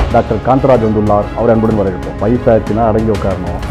Doctor Kantharaj வந்துள்ளார் அவர் அன்புடன் வரவேற்போம் வயசாச்சுன்னா அடங்கி உட்காரணும்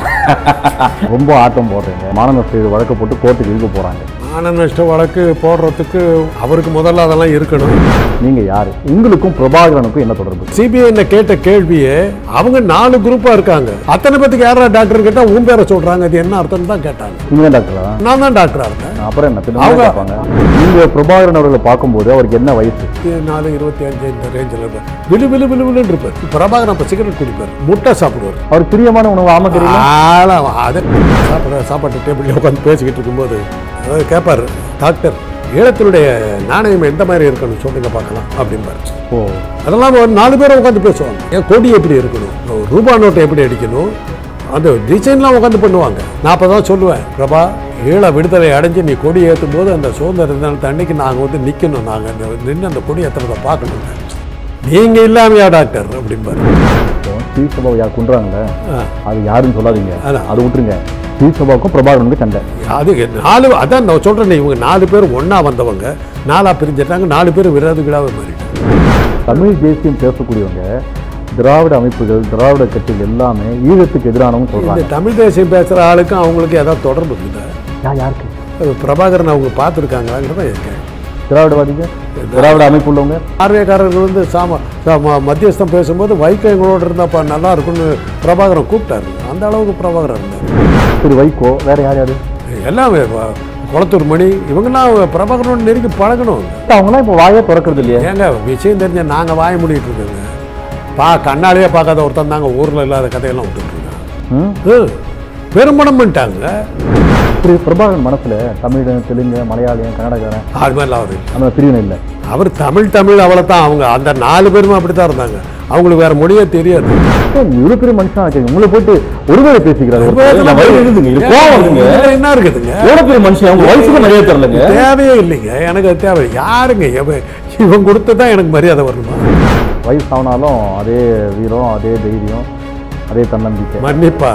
ரொம்ப ஆட்டம் போடுறீங்க மாநகர வழக்கு போட்டு கோர்ட்டுக்கு இழுக்க போறாங்க மான நஷ்ட வழக்கு போடுறதுக்கு அவருக்கு முதல்ல அதெல்லாம் இருக்கணும் நீங்க யாரு உங்களுக்கும் பிரபாகரனுக்கும் என்ன தொடர்பு சிபிஐ கேட்ட கேள்வியே அவங்க நாலு குரூப்பா இருக்காங்க அத்தனை பேத்துக்கு யாரா டாக்டர் கேட்டா உன் பேரை சொல்றாங்க அது என்ன அர்த்தம் தான் கேட்டாங்க நீங்க தான் டாக்டரா நான் தான் டாக்டரா இருக்கேன் அப்புறம் என்ன பின்ன அவங்க- கேட்பாங்க நீங்க பிரபாகரன் அவர்களை பார்க்கும்போது அவருக்கு என்ன வயசு இருபத்தி நாலு இருபத்தி அஞ்சு இந்த ரேஞ்சில் இருப்பார் விழு விழு விழு விழுன்னு இருப்பார் பிரபாகரன் அப்போ சிகரெட் குடிப்பார் முட்டை சாப்பிடுவார் அவர் பிரியமான உணவு ஆம தெரியல ஆளா அது சாப்பிட சாப்பாட்டு டேபிள்ல உட்காந்து பேசிக்கிட்டு இருக்கும்போது அவர் கேட்பார் டாக்டர் ஈழத்தினுடைய நாணயம் எந்த மாதிரி இருக்கணும் சொல்லுங்க பார்க்கலாம் அப்படிம்பாரு ஓ அதெல்லாம் ஒரு நாலு பேரும் உட்காந்து பேசுவாங்க ஏன் கொடி எப்படி இருக்கணும் ஒரு ரூபா நோட்டை எப்படி அடிக்கணும் அந்த டிசைன்லாம் உட்காந்து பண்ணுவாங்க நான் அப்போ தான் சொல்லுவேன் பிரபா ஈழ விடுதலை அடைஞ்சு நீ கொடி ஏற்றும் போது அந்த சுதந்திர தினத்தை அன்னைக்கு நாங்கள் வந்து நிற்கணும் நாங்கள் நின்று அந்த கொடி ஏற்றுறதை பார்க்கணுங்க நீங்கள் இல்லாமையா டாக்டர் அப்படிம்பாரு ஸ்ரீசபாவை யார் குன்றாங்களே ஆ. அது யாருன்னு சொல்லாதீங்க அதான். அது விட்டுருங்க ஸ்ரீசபாவுக்கும் பிரபாகரனுக்கும் சண்டை அது நாலு அதான் நான் சொல்கிறேன் இவங்க நாலு பேர் ஒன்றா வந்தவங்க நாலாக பிரிஞ்சிட்டாங்க நாலு பேர் விரோதிகளாகவே மாறிட்டாங்க தமிழ் தேசியம் பேசக்கூடியவங்க திராவிட அமைப்புகள் திராவிட கட்சிகள் எல்லாமே ஈழத்துக்கு எதிரானவங்க இந்த சொல்றாங்க தமிழ் தேசியம் பேசுகிற ஆளுக்கும் அவங்களுக்கு ஏதாவது தொடர்பு இருக்குதா யா யாருக்கு அது பிரபாகரன் அவங்க பார்த்துருக்காங்களாங்கிறத இருக்கேன் திராவிடவாதிங்க திராவிட அமைப்பு உள்ளவங்க பார்வையக்காரர்கள் வந்து சாம சாம- மத்தியஸ்தம் பேசும்போது வைகோ எங்களோட இருந்தாப்பா நல்லா இருக்கும்னு பிரபாகரன் கூப்பிட்டாரு அந்த அளவுக்கு பிரபாகரன் இருந்தார் திரு வைகோ வேற யார் யாரு எல்லாமே வ- குளத்தூர் மணி இவங்கெல்லாம் பிரபாகரனோட நெருங்கி பழகணும் அவங்களாம் இப்போ வாயே திறக்கிறது இல்லையா ஏங்க விஷயம் தெரிஞ்ச நாங்கள் வாய முடிட்டு இருக்கோங்க பா கண்ணாலேயே பார்க்காத ஒருத்தன் தாங்க ஊரில் இல்லாத கதையெல்லாம் விட்டுட்டு இருக்காங்க ம்? ம். பெரும்பணம் பண்ணிட்டாங்க திரு பிரபாகரன் மனசுல தமிழ் தெலுங்கு மலையாளியம் கன்னடக்காரன் அது மாதிரிலாம் அவர் அந்த பிரிவினை இல்லை அவர் தமிழ் தமிழ் அவளை தான் அவங்க அந்த நாலு பேருமே அப்படி தான் இருந்தாங்க அவங்களுக்கு வேற மொழியே தெரியாது இவ்வளவு பெரிய மனுஷனா இருக்கீங்க உங்களை போட்டு ஒருவேளை பேசிக்கிறாரு ஒருத்தர். நான் வயிறு எரியுதுங்க. இது கோவம் வருதுங்க. இதுல என்ன இருக்குதுங்க எவ்வளவு பெரிய மனுஷன் உங்க வயசுக்கு மரியாதை தரலங்க தேவையே இல்லைங்க எனக்கு அது தேவை யாருங்க எவ- இவன் கொடுத்து தான் எனக்கு மரியாதை வரணுமா வயசானாலும் அதே வீரம் அதே தைரியம் அதே தன்னம்பிக்கை மன்னிப்பா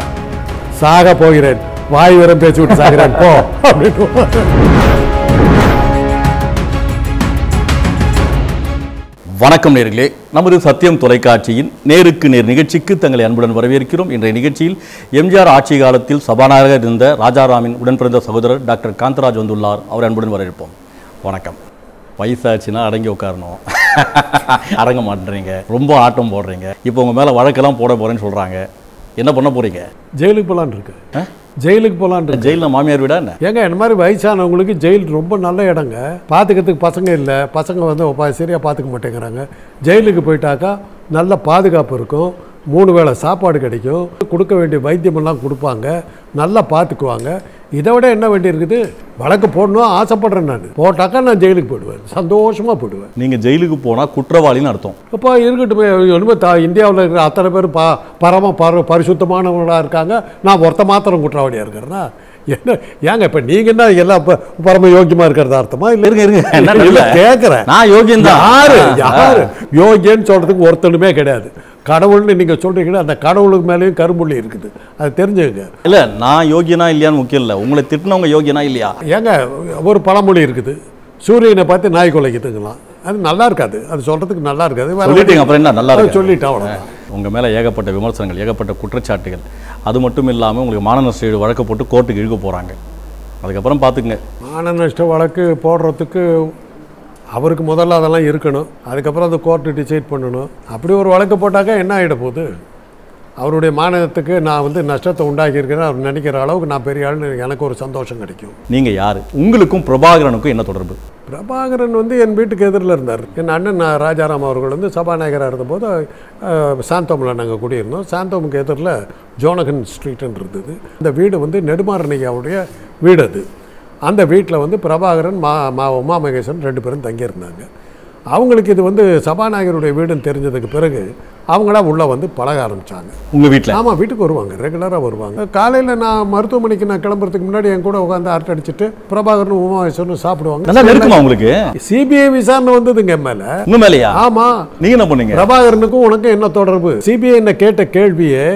சாக போகிறேன் வாய் வரம் பேசி விட்டு சாகிறேன் போ அப்படின்னு வணக்கம் நேர்களே நமது சத்தியம் தொலைக்காட்சியின் நேருக்கு நேர் நிகழ்ச்சிக்கு தங்களை அன்புடன் வரவேற்கிறோம் இன்றைய நிகழ்ச்சியில் எம்ஜிஆர் ஆட்சி காலத்தில் சபாநாயகர் இருந்த ராஜாராமின் உடன்பிறந்த சகோதரர் டாக்டர் காந்தராஜ் வந்துள்ளார் அவர் அன்புடன் வரவேற்போம் வணக்கம் வயசாச்சுன்னா அடங்கி உட்காரணும் அடங்க மாட்டேறீங்க ரொம்ப ஆட்டம் போடுறீங்க இப்போ உங்கள் மேலே வழக்கெல்லாம் போட போகிறேன்னு சொல்கிறாங்க என்ன பண்ண போகிறீங்க ஜெயிலுக்கு போலான் இருக்கு ஜெயிலுக்கு போலான் இருக்கு ஜெயிலில் மாமியார் வீடா என்ன ஏங்க இந்த மாதிரி வயசானவங்களுக்கு ஜெயில் ரொம்ப நல்ல இடங்க பார்த்துக்கிறதுக்கு பசங்க இல்லை பசங்க வந்து பா- சரியா பார்த்துக்க மாட்டேங்கிறாங்க ஜெயிலுக்கு போயிட்டாக்கா நல்ல பாதுகாப்பு இருக்கும் மூணு வேளை சாப்பாடு கிடைக்கும் கொடுக்க வேண்டிய வைத்தியமெல்லாம் கொடுப்பாங்க நல்லா பார்த்துக்குவாங்க இதை விட என்ன வேண்டி இருக்குது வழக்கு போடணும் ஆசைப்படுறேன் நான் போட்டாக்கா நான் ஜெயிலுக்கு போயிடுவேன் சந்தோஷமாக போயிடுவேன் நீங்கள் ஜெயிலுக்கு போனால் குற்றவாளின்னு அர்த்தம் அப்போ இருக்கட்டுமே ஒன்றுமே தா இந்தியாவில் இருக்கிற அத்தனை பேர் ப பரம பர பரிசுத்தமானவங்களாக இருக்காங்க நான் ஒருத்த மாத்திரம் குற்றவாளியாக இருக்கிறேன்னா என்ன ஏங்க இப்போ நீங்கள் என்ன எல்லாம் ப- பரம யோக்கியமாக இருக்கிறதா அர்த்தமா இல்லை இருங்க இருங்க என்ன இல்லை இல்ல. கேட்குறேன் நான் யோகியன் தான் யாரு யாரு யோகியன்னு சொல்கிறதுக்கு ஒருத்தனுமே கிடையாது கடவுள்னு நீங்கள் சொல்கிறீங்கன்னா அந்த கடவுளுக்கு மேலேயும் கரும்புள்ளி இருக்குது அது தெரிஞ்சுங்க இல்ல நான் யோகியனா இல்லையான்னு முக்கியம் இல்லை உங்களை திட்டினவங்க யோகியனா இல்லையா ஏங்க ஒரு பழமொழி இருக்குது சூரியனை பார்த்து நாய் குலைக்குதுங்களாம் அது நல்லா இருக்காது அது சொல்கிறதுக்கு நல்லா இருக்காது வேற சொல்லிட்டீங்க அப்புறம் என்ன நல்லா அது இருக்கு சொல்லிட்டேன் அவ்வளோதான் உங்க மேல ஏகப்பட்ட விமர்சனங்கள் ஏகப்பட்ட குற்றச்சாட்டுகள் அது மட்டும் இல்லாம உங்களுக்கு மான நஷ்ட வழக்கு போட்டு கோர்ட்டுக்கு இழுக்க போறாங்க அதுக்கப்புறம் பார்த்துக்குங்க மான நஷ்ட வழக்கு போடுறதுக்கு அவருக்கு முதல்ல அதெல்லாம் இருக்கணும் அதுக்கப்புறம் அந்த கோர்ட்டு டிசைட் பண்ணணும் அப்படி ஒரு வழக்கு போட்டாக்கா என்ன ஆகிட போகுது அவருடைய மாநிலத்துக்கு நான் வந்து நஷ்டத்தை உண்டாக்கியிருக்கிறேன் அவர் நினைக்கிற அளவுக்கு நான் பெரிய ஆள்னு எனக்கு ஒரு சந்தோஷம் கிடைக்கும் நீங்க யாரு உங்களுக்கும் பிரபாகரனுக்கும் என்ன தொடர்பு பிரபாகரன் வந்து என் வீட்டுக்கு எதிரில் இருந்தார் என் அண்ணன் நான் ராஜாராம் அவர்கள் வந்து சபாநாயகராக இருந்தபோது அஹ், சாந்தோமில் நாங்கள் குடியிருந்தோம் சாந்தோமுக்கு எதிரில் ஜோனகன் ஸ்ட்ரீட்னு இருந்தது அந்த வீடு வந்து நெடுமாறனையாவுடைய வீடு அது அந்த வீட்டில் வந்து பிரபாகரன் மா மா உமா மகேசன் ரெண்டு பேரும் தங்கியிருந்தாங்க அவங்களுக்கு இது வந்து சபாநாயகருடைய வீடுன்னு தெரிஞ்சதுக்கு பிறகு அவங்களா உள்ளே வந்து பழக ஆரம்பித்தாங்க உங்க வீட்ல ஆமாம் வீட்டுக்கு வருவாங்க ரெகுலராக வருவாங்க காலையில் நான் மருத்துவமனைக்கு நான் கிளம்புறதுக்கு முன்னாடி என் கூட உட்காந்து அரட்டை அடிச்சுட்டு பிரபாகரன் உமாமேஸ்வரன் சாப்பிடுவாங்க நல்லா நெருக்கமா உங்களுக்கு சிபிஐ விசாரணை வந்ததுங்க என் மேல உங்க மேலயா ஆமா நீங்க என்ன பண்ணீங்க பிரபாகரனுக்கும் உனக்கும் என்ன தொடர்பு சிபிஐ என்ன கேட்ட கேள்வியே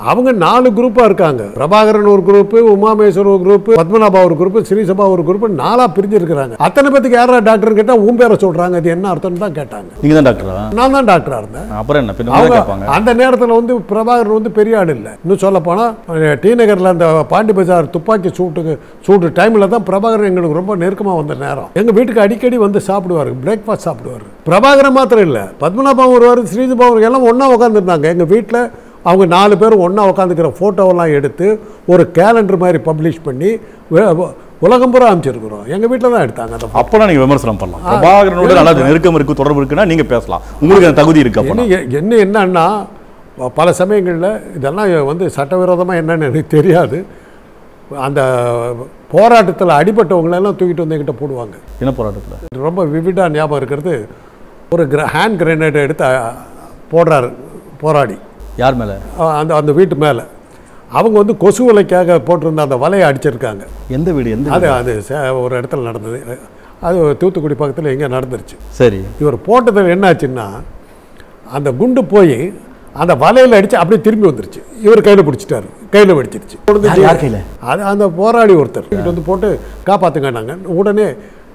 அவங்க நாலு குரூப்பாக இருக்காங்க பிரபாகரன் ஒரு குரூப்பு உமாமேஸ்வர் ஒரு குரூப் பத்மநாபா ஒரு குரூப் ஸ்ரீசபா ஒரு குரூப் நாலா பிரிஞ்சிருக்கிறாங்க அத்தனை பேத்துக்கு யாரா டாக்டர் கேட்டால் உன் பேரை சொல்கிறாங்க அது என்ன அர்த்தம்னு தான் கேட்டாங்க நீங்க தான் டாக்டரா நான் தான் டாக்டராக இருந்தேன் அப்புறம் என்ன பின்ன அவங்க கேட்பாங்க அந்த நேரத்தில் வந்து பிரபாகரன் வந்து பெரிய ஆள் இல்லை இன்னும் சொல்ல போனால் டி நகரில் அந்த பாண்டி பஜார் துப்பாக்கி சூட்டுக்கு சூட்டு டைமில் தான் பிரபாகரன் எங்களுக்கு ரொம்ப நெருக்கமாக வந்த நேரம் எங்கள் வீட்டுக்கு அடிக்கடி வந்து சாப்பிடுவார் பிரேக்ஃபாஸ்ட் சாப்பிடுவார் பிரபாகரன் மாத்திரம் இல்லை பத்மநாபம் வருவார் ஸ்ரீஜபா வருவார் எல்லாம் ஒன்றா உட்காந்துருந்தாங்க எங்கள் வீட்டில் அவங்க நாலு பேரும் ஒன்றா உட்காந்துக்கிற ஃபோட்டோவெல்லாம் எடுத்து ஒரு கேலண்டர் மாதிரி பப்ளிஷ் பண்ணி வே- வ- உலகம் பூரா அமைச்சிருக்கிறோம் எங்கள் வீட்டில் தான் எடுத்தாங்க அந்த அப்பனா நீங்க விமர்சனம் பண்ணலாம் பிரபாகரனோட நல்லா நெருக்கம் இருக்கு தொடர்பு இருக்குன்னா நீங்க பேசலாம் உங்களுக்கு அந்த தகுதி இருக்கு அப்பனா என்ன என்ன என்னன்னா பல சமயங்களில் இதெல்லாம் வந்து சட்டவிரோதமாக என்னன்னு எனக்கு தெரியாது அந்த போராட்டத்தில் அடிபட்டவங்களெல்லாம் தூக்கிட்டு வந்து என்கிட்ட போடுவாங்க என்ன போராட்டத்துல ரொம்ப விவிடாக ஞாபகம் இருக்கிறது ஒரு கிர ஹேண்ட் கிரனேட் எடுத்து அஹ், போடுறாரு போராடி யார் மேல அஹ், அந்த அந்த வீட்டு மேலே அவங்க வந்து கொசு வலைக்காக போட்டிருந்த அந்த வலையை அடிச்சிருக்காங்க எந்த வீடு எந்த அது அது ச- ஒரு இடத்துல நடந்தது அது தூத்துக்குடி பக்கத்தில் எங்கே நடந்துருச்சு சரி இவர் போட்டதில் என்னாச்சுன்னா அந்த குண்டு போய் அந்த வலையில் அடிச்சு அப்படியே திரும்பி வந்துருச்சு இவர் கையில் பிடிச்சிட்டாரு கையில் வெடிச்சிருச்சு யார் யார் கையில அது அந்த போராடி ஒருத்தர் இங்கிட்டு வந்து போட்டு காப்பாற்றுங்கன்னாங்க உடனே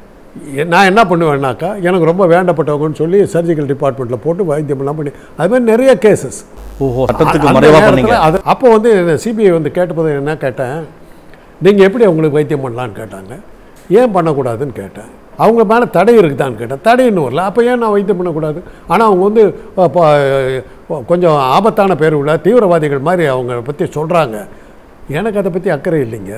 எ- நான் என்ன பண்ணுவேன்னாக்கா எனக்கு ரொம்ப வேண்டப்பட்டவங்கன்னு சொல்லி சர்ஜிக்கல் டிபார்ட்மெண்ட்டில் போட்டு வைத்தியமெல்லாம் பண்ணி அது மாதிரி நிறைய கேசஸ் ஓஹோ சட்டத்துக்கு மறைவா பண்ணீங்க அது அப்போ வந்து சிபிஐ வந்து கேட்டபோது என்ன கேட்டேன் நீங்கள் எப்படி அவங்களுக்கு வைத்தியம் பண்ணலான்னு கேட்டாங்க ஏன் பண்ணக்கூடாதுன்னு கேட்டேன் அவங்க மேலே தடை இருக்குதான்னு கேட்டேன் தடைன்னு வரல அப்போ ஏன் நான் வைத்தியம் பண்ணக்கூடாது ஆனால் அவங்க வந்து அஹ், ப- அஹ், கொஞ்சம் ஆபத்தான பேர் உள்ள தீவிரவாதிகள் மாதிரி அவங்க பற்றி சொல்கிறாங்க எனக்கு அதை பற்றி அக்கறை இல்லைங்க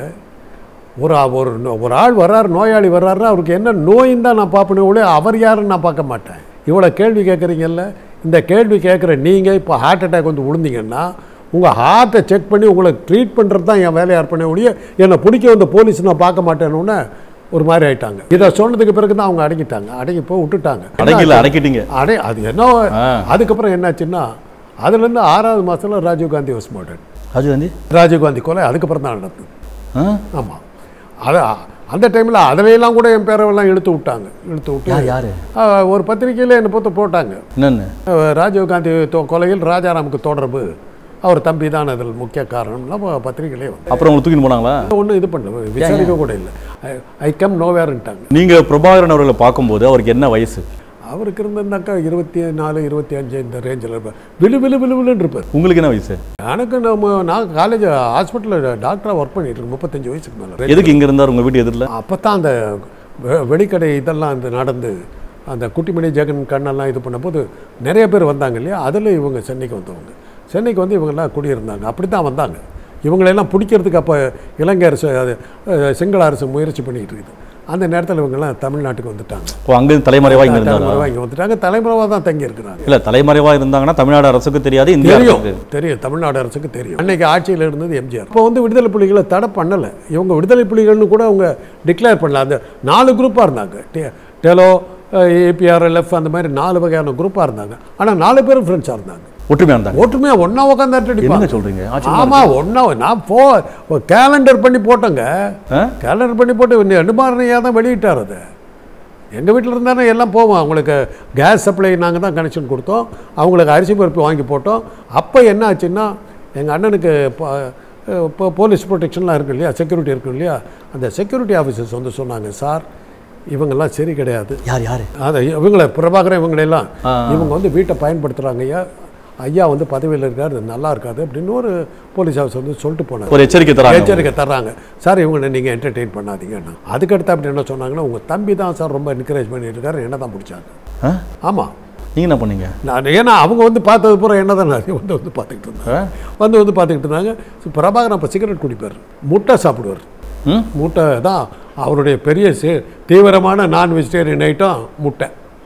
ஒரு ஒரு நோ- ஒரு ஆள் வர்றார் நோயாளி வர்றாருன்னா அவருக்கு என்ன நோயின்னு தான் நான் பார்ப்பனே ஒழிய அவர் யாருன்னு நான் பார்க்க மாட்டேன் இவ்வளோ கேள்வி கேட்குறீங்கல்ல இந்த கேள்வி கேட்குற நீங்கள் இப்போ ஹார்ட் அட்டாக் வந்து விழுந்தீங்கன்னா உங்கள் ஹார்ட்டை செக் பண்ணி உங்களை ட்ரீட் பண்ணுறது தான் என் வேலையாக இருப்பேனே ஒழிய என்னை பிடிக்க வந்த போலீஸ் நான் பார்க்க மாட்டேன்னு ஒரு மாதிரி ஆயிட்டாங்க இதை சொன்னதுக்கு பிறகு தான் அவங்க அடங்கிட்டாங்க அடங்கி போய் விட்டுட்டாங்க அடக்கில அடக்கிட்டீங்க அடே அது என்ன ஆ. அதுக்கப்புறம் என்னாச்சுன்னா அதுலேருந்து ஆறாவது மாதத்தில் ராஜீவ்காந்தி வாஸ் மர்டர்ட் ராஜீவ்காந்தி ராஜீவ்காந்தி கொலை அதுக்கப்புறம் தான் நடந்தது ஆ? ஆமாம் அது அந்த டைமில் அதிலையெல்லாம் கூட என் பேரெல்லாம் இழுத்து விட்டாங்க இழுத்து விட்டு யார் யாரு ஆ, ஒரு பத்திரிக்கையில் என்னை பார்த்து போட்டாங்க என்னன்னு ஆ, ராஜீவ்காந்தி தொ- கொலையில் ராஜாராமுக்கு தொடர்பு அவர் தம்பி தான் அதில் முக்கிய காரணம்லாம் ப- பத்திரிக்கையிலே வந்து அப்புறம் உங்களை தூக்கிட்டு போனாங்களா ஒன்றும் இது பண்ணல விசாரிக்க கூட இல்லை ஐ கம் நோவேர்ன்ட்டாங்க நீங்க பிரபாகரன் அவர்களை பார்க்கும்போது அவருக்கு என்ன வயசு அவருக்கு இருந்திருந்தாக்கா இருபத்தி நாலு இருபத்தி அஞ்சு இந்த ரேஞ்சில் இருப்பார் விழு விழு விழு விழுன்னு இருப்பார் உங்களுக்கு என்ன வயசு எனக்கு நம்ம நான் காலேஜ் ஹாஸ்பிட்டலில் டாக்டராக ஒர்க் பண்ணிட்டு இருக்கேன் முப்பத்தஞ்சு வயசுக்கு மேலே எதுக்கு இங்க இருந்தார் உங்க வீட்டு எதிரில் அப்போ தான் அந்த வெ- வெடிக்கடை இதெல்லாம் அந்த நடந்து அந்த குட்டிமணி ஜெகன் கண்ணெல்லாம் இது பண்ணும்போது நிறைய பேர் வந்தாங்க இல்லையா அதில் இவங்க சென்னைக்கு வந்தவங்க சென்னைக்கு வந்து இவங்கெல்லாம் குடியிருந்தாங்க அப்படி தான் வந்தாங்க இவங்களெல்லாம் பிடிக்கிறதுக்கு அப்போ இலங்கை அரசு அது அஹ், சிங்கள அரசு முயற்சி பண்ணிக்கிட்டு இருக்குது அந்த நேரத்தில் இவங்கெல்லாம் தமிழ்நாட்டுக்கு வந்துட்டாங்க ஓ அங்க தலைமறைவா இங்க இருந்தாரா தலைமுறை இங்கே வந்துட்டாங்க தலைமுறைவாக தான் தங்கி இருக்கிறாங்க இல்ல தலைமறைவா இருந்தாங்கன்னா தமிழ்நாடு அரசுக்கு தெரியாது இந்தியா தெரியும் அரசுக்கு தெரியும் தமிழ்நாடு அரசுக்கு தெரியும் அன்னைக்கு ஆட்சியில் இருந்தது எம்ஜிஆர் இப்போ வந்து விடுதலை புலிகளை தடை பண்ணலை இவங்க விடுதலை புலிகள்னு கூட அவங்க டிக்ளேர் பண்ணல அந்த நாலு குரூப்பாக இருந்தாங்க டெ- டெலோ ஏபிஆர்எல்எஃப் அந்த மாதிரி நாலு வகையான குரூப்பாக இருந்தாங்க ஆனால் நாலு பேரும் ஃப்ரெண்ட்ஸாக இருந்தாங்க ஒற்றுமையா இருந்தாங்க ஒற்றுமையா ஒன்றா உட்காந்து என்னங்க அடிப்பாங்க சொல்றீங்க ஆச்சரியமா ஆமாம் ஒன்றா நான் போ கேலண்டர் பண்ணி போட்டேங்க ஆ? கேலண்டர் பண்ணி போட்டு நெடுமாறனையாக தான் வெளியிட்டார் அதை எங்கள் வீட்டில் இருந்தானே எல்லாம் போவோம் அவங்களுக்கு கேஸ் சப்ளை நாங்கள் தான் கனெக்ஷன் கொடுத்தோம் அவங்களுக்கு அரிசி பருப்பு வாங்கி போட்டோம் அப்போ என்ன ஆச்சுன்னா எங்கள் அண்ணனுக்கு ப- இப்போ போலீஸ் ப்ரொடெக்ஷன்லாம் இருக்கு இல்லையா செக்யூரிட்டி இருக்கு இல்லையா அந்த செக்யூரிட்டி ஆஃபீஸர்ஸ் வந்து சொன்னாங்க சார் இவங்கெல்லாம் சரி கிடையாது யார் யாரு அதை இவங்கள பிரபாகரன் இவங்களெல்லாம் ஆ. இவங்க வந்து வீட்டை பயன்படுத்துகிறாங்க ஐயா ஐயா வந்து பதவியில் இருக்காரு இது நல்லா இருக்காது அப்படின்னு ஒரு போலீஸ் ஆஃபீஸர் வந்து சொல்லிட்டு போனாங்க ஒரு எச்சரிக்கை தராங்க எச்சரிக்கை தர்றாங்க சார் இவங்களை நீங்கள் என்டர்டெயின் பண்ணாதீங்கன்னு அதுக்கடுத்து அப்படி என்ன சொன்னாங்கன்னா உங்கள் தம்பி தான் சார் ரொம்ப என்கரேஜ் பண்ணிட்டு இருக்காரு என்ன தான் பிடிச்சாங்க ஆ? ஆமாம் நீங்க என்ன பண்ணீங்க நான் ஏன்னா அவங்க வந்து பார்த்தது பூரா என்ன தான் வந்து வந்து பார்த்துக்கிட்டு இருந்தாங்க ஆ? வந்து வந்து பார்த்துக்கிட்டு இருந்தாங்க So, பிரபாகரன் அப்போ சிகரெட் குடிப்பார் முட்டை சாப்பிடுவார் ம்? முட்டை தான் அவருடைய பெரிய சே- தீவிரமான நான் வெஜிடேரியன் ஐட்டம் முட்டை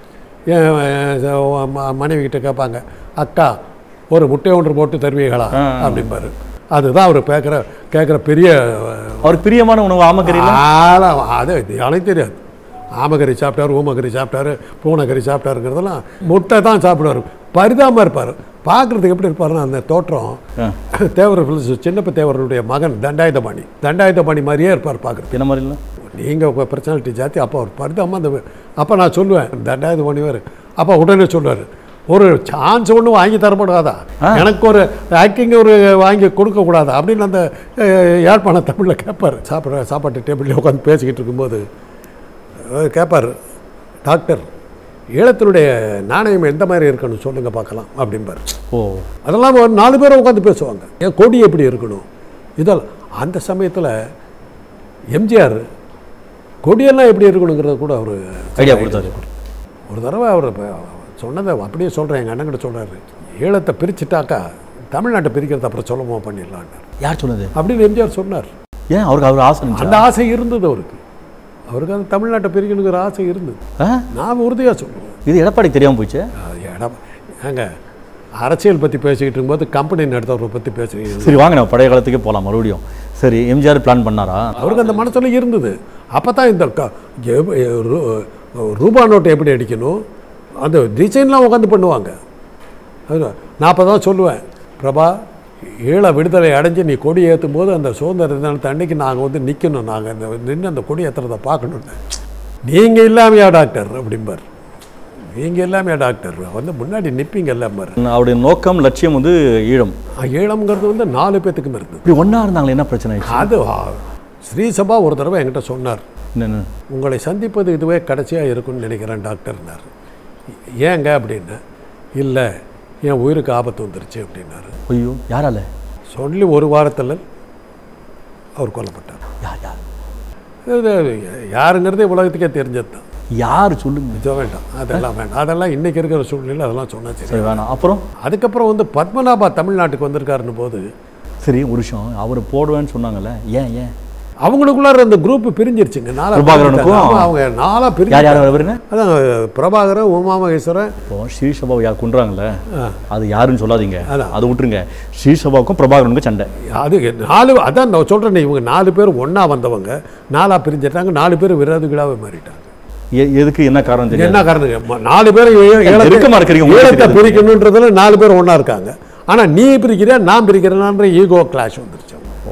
என் அஹ், ம- மனைவி கிட்ட கேட்பாங்க அக்கா ஒரு முட்டை ஒன்று போட்டு தருவீங்களா ஆ. அப்படிம்பாரு அதுதான் அவர் கேட்குற கேட்குற பெரிய அவருக்கு பிரியமான உணவு ஆமக்கறியில ஆளா அது யானையும் தெரியாது ஆமகறி சாப்பிட்டாரு ஊமகறி சாப்பிட்டாரு பூனைக்கறி சாப்பிட்டாருங்கிறதெல்லாம் முட்டை தான் சாப்பிடுவார் பரிதாபமாக இருப்பார் பார்க்குறதுக்கு எப்படி இருப்பாருன்னா அந்த தோற்றம் ஆ. தேவர் பிள்ளை சின்னப்ப தேவருடைய மகன் தண்டாயுதபாணி தண்டாயுதபாணி மாதிரியே இருப்பார் பார்க்குறது என்ன மாதிரி இல்லை நீங்கள் உங்கள் பர்சனாலிட்டி ஜாத்தி அப்போ அவர் பரிதாபமாக அந்த அப்போ நான் சொல்லுவேன் தண்டாயுதபாணி வேறு அப்போ உடனே சொல்லுவார் ஒரு சான்ஸ் ஒன்றும் வாங்கி தரப்படாதா எனக்கு ஒரு ஆக்டிங் ஒரு வாங்கி கொடுக்கக்கூடாதா அப்படின்னு அந்த அஹ், யாழ்ப்பாண தமிழில் கேட்பார் சாப்பிட்ற சாப்பாட்டு டேபிளில் உட்காந்து பேசிக்கிட்டு இருக்கும்போது அவர் கேட்பார் டாக்டர் ஈழத்தினுடைய நாணயம் எந்த மாதிரி இருக்கணும் சொல்லுங்கள் பார்க்கலாம் அப்படிம்பார் ஓ அதெல்லாம் ஒரு நாலு பேரை உட்காந்து பேசுவாங்க ஏன் கொடி எப்படி இருக்கணும் இதெல்லாம் அந்த சமயத்தில் எம்ஜிஆர் கொடியெல்லாம் எப்படி இருக்கணுங்கிறத கூட அவர் ஐடியா கொடுத்தாரு ஒரு தடவை அவர் சொன்னதை அப்படியே சொல்கிறேன் எங்கள் அண்ணங்கிட்ட சொல்கிறாரு ஈழத்தை பிரிச்சுட்டாக்கா தமிழ்நாட்டை பிரிக்கிறத அப்புறம் சொல்லமா பண்ணிடலான்னார் யார் சொன்னது அப்படின்னு எம்ஜிஆர் சொன்னார் ஏன் அவருக்கு அவர் ஆசை இருந்துச்சா? அந்த ஆசை இருந்தது அவருக்கு அவருக்கு அந்த தமிழ்நாட்டை பிரிக்கணுங்கிற ஆசை இருந்தது ஆ? நான் உறுதியாக சொல்லுவேன் இது எடப்பாடிக்கு தெரியாமல் போச்சு அது இடம் ஏங்க அரசியல் பற்றி பேசிக்கிட்டு இருக்கும்போது கம்பெனி நடத்தவரை பற்றி பேசுகிறீங்க சரி வாங்க நம்ம பழைய காலத்துக்கே போகலாம் மறுபடியும் சரி எம்ஜிஆர் பிளான் பண்ணாரா அவருக்கு அந்த மனசுல இருந்தது அப்போ தான் இந்த க- எவ்- எ- ரூ- ரூபா நோட்டை எப்படி அடிக்கணும் அந்த டிசைன்லாம் உட்காந்து பண்ணுவாங்க அது நான் அப்போ தான் சொல்லுவேன் பிரபா ஈழ விடுதலை அடைஞ்சு நீ கொடி ஏற்றும் போது அந்த சுதந்திர தினத்தை அன்னைக்கு நாங்கள் வந்து நிற்கணும் நாங்கள் நின்று அந்த கொடி ஏற்றுறதை பார்க்கணுன்னு நீங்கள் இல்லாமையா டாக்டர் அப்படிம்பார் நீங்கள் இல்லாமையா டாக்டர் வந்து முன்னாடி நிற்பீங்க இல்லாம அவருடைய நோக்கம் லட்சியம் வந்து ஈழம் ஈழம்ங்கிறது வந்து நாலு பேத்துக்கும் இருந்தது இப்படி ஒன்றா இருந்தாங்களே என்ன பிரச்சனை ஆயிடுச்சு அது ஆ, ஸ்ரீசபா ஒரு தடவை என்கிட்ட சொன்னார் என்னென்ன உங்களை சந்திப்பது இதுவே கடைசியாக இருக்கும்னு நினைக்கிறேன் டாக்டர்னார் ஏங்க அப்படின்னு இல்லை என் உயிருக்கு ஆபத்து வந்துருச்சு அப்படின்னாரு ஐயோ யாரால சொல்லி ஒரு வாரத்தில் அவர் கொல்லப்பட்டார் யார் யார் இது யாருங்கிறது உலகத்துக்கே தெரிஞ்சது தான் யார் சொல்லுங்க இது வேண்டாம் அதெல்லாம் வேண்டாம் அதெல்லாம் இன்றைக்கி இருக்கிற சூழ்நிலை அதெல்லாம் சொன்னா சரி சரி வேணாம் அப்புறம் அதுக்கப்புறம் வந்து பத்மநாபா தமிழ்நாட்டுக்கு வந்திருக்காருன்னு போது சரி ஒரு விஷயம் அவர் போடுவேன்னு சொன்னாங்கல்ல ஏன் ஏன் அவங்களுக்குள்ளார அந்த குரூப் பிரிஞ்சிருச்சுங்க நாலா பிரபாகரனுக்கும் ஆமா, அவங்க நாலா யார் பிரிஞ்சு யார் அவருங்க அதான் பிரபாகரன் உமா மகேஸ்வரன் இப்போ ஸ்ரீசபா யார் கொண்டுறாங்கல்ல ஆ. அது யாருன்னு சொல்லாதீங்க அதான். அது விட்டுருங்க ஸ்ரீசபாவுக்கும் பிரபாகரனுக்கும் சண்டை அது நாலு அதான் நான் சொல்கிறேன் இவங்க நாலு பேர் ஒன்றா வந்தவங்க நாலா பிரிஞ்சிட்டாங்க நாலு பேர் விரோதிகளாகவே மாறிட்டாங்க எ- எதுக்கு என்ன காரணம் தெரியாது என்ன காரணம் ம- நாலு பேர் ஈழ- ஈழத்தை- நெருக்கமா இருக்கிறீங்க, உங்களுக்கு ஈழத்தை தெரியாது. பிரிக்கணுன்றதுல நாலு பேர் ஒன்றா இருக்காங்க ஆனால் நீ பிரிக்கிற நான் பிரிக்கிறேன்ற ஈகோ கிளாஷ் வந்துருச்சு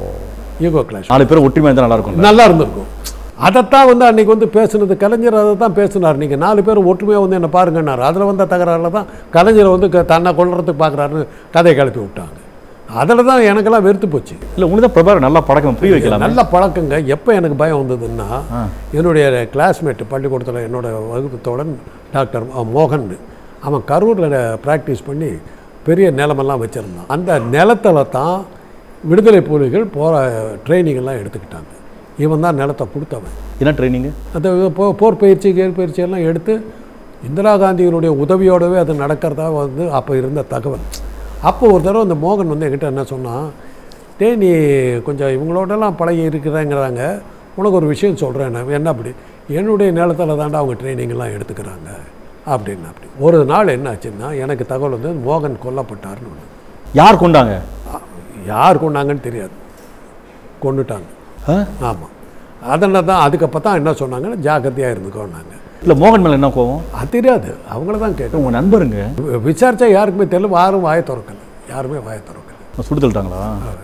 ஈகோ கிளாஷ் நாலு பேர் ஒற்றுமையாக இருந்தால் நல்லா இருக்கும் நல்லா இருந்திருக்கும் அதைத்தான் வந்து அன்னைக்கு வந்து பேசுனது கலைஞர் அதை தான் பேசினார் நீங்கள் நாலு பேர் ஒற்றுமையாக வந்து என்ன பாருங்கன்னார் அதில் வந்த தகராறில் தான் கலைஞரை வந்து க- தன்னை கொள்றதுக்கு பார்க்குறாருன்னு கதையை கிளப்பி விட்டாங்க அதில் தான் எனக்கெல்லாம் வெறுத்து போச்சு இல்லை உங்களுக்கு தான் பிரபாகரன் நல்லா பழக்கம் புரிய வைக்கலாம் நல்ல பழக்கங்க எப்போ எனக்கு பயம் வந்ததுன்னா என்னுடைய கிளாஸ்மேட் பள்ளிக்கூடத்தில் என்னோட வகுப்பு தோழன் டாக்டர் மோகன் அவன் கரூரில் ப்ராக்டிஸ் பண்ணி பெரிய நிலமெல்லாம் வச்சுருந்தான் அந்த நிலத்துல தான் விடுதலை புலிகள் போகிற ட்ரைனிங் எல்லாம் எடுத்துக்கிட்டாங்க இவன் தான் நிலத்தை கொடுத்தவன் என்ன ட்ரைனிங்கு அந்த போ போர் பயிற்சி கேர் பயிற்சி எல்லாம் எடுத்து இந்திரா காந்தியினுடைய உதவியோடவே அது நடக்கிறதா வந்து அப்போ இருந்த தகவல் அப்போ ஒரு தடவை அந்த மோகன் வந்து என்கிட்ட என்ன சொன்னான் டேய் நீ கொஞ்சம் இவங்களோடலாம் பழகி இருக்கிறேங்கிறாங்க உனக்கு ஒரு விஷயம் சொல்கிறேன் நான் என்ன அப்படி என்னுடைய நிலத்தில் தாண்டா அவங்க ட்ரைனிங் எல்லாம் எடுத்துக்கிறாங்க அப்படின்னு அப்படி ஒரு நாள் என்ன ஆச்சுன்னா எனக்கு தகவல் வந்து மோகன் கொல்லப்பட்டார்னு ஒன்று யார் கொண்டாங்க யார் கொண்டாங்கன்னு தெரியாது கொண்டுட்டாங்க ஆ? ஆமாம் அதனால தான் அதுக்கப்புறம் தான் என்ன சொன்னாங்கன்னா ஜாக்கிரதையாக இருந்துக்கோன்னாங்க இல்லை மோகன் மேலே என்ன கோவம் அது தெரியாது அவங்கள தான் கேட்டோம் உங்கள் நண்பருங்க விசாரிச்சா யாருக்குமே தெரியல யாரும் வாயை திறக்கல யாருமே வாயை திறக்கல சுடு தள்ளிட்டாங்களா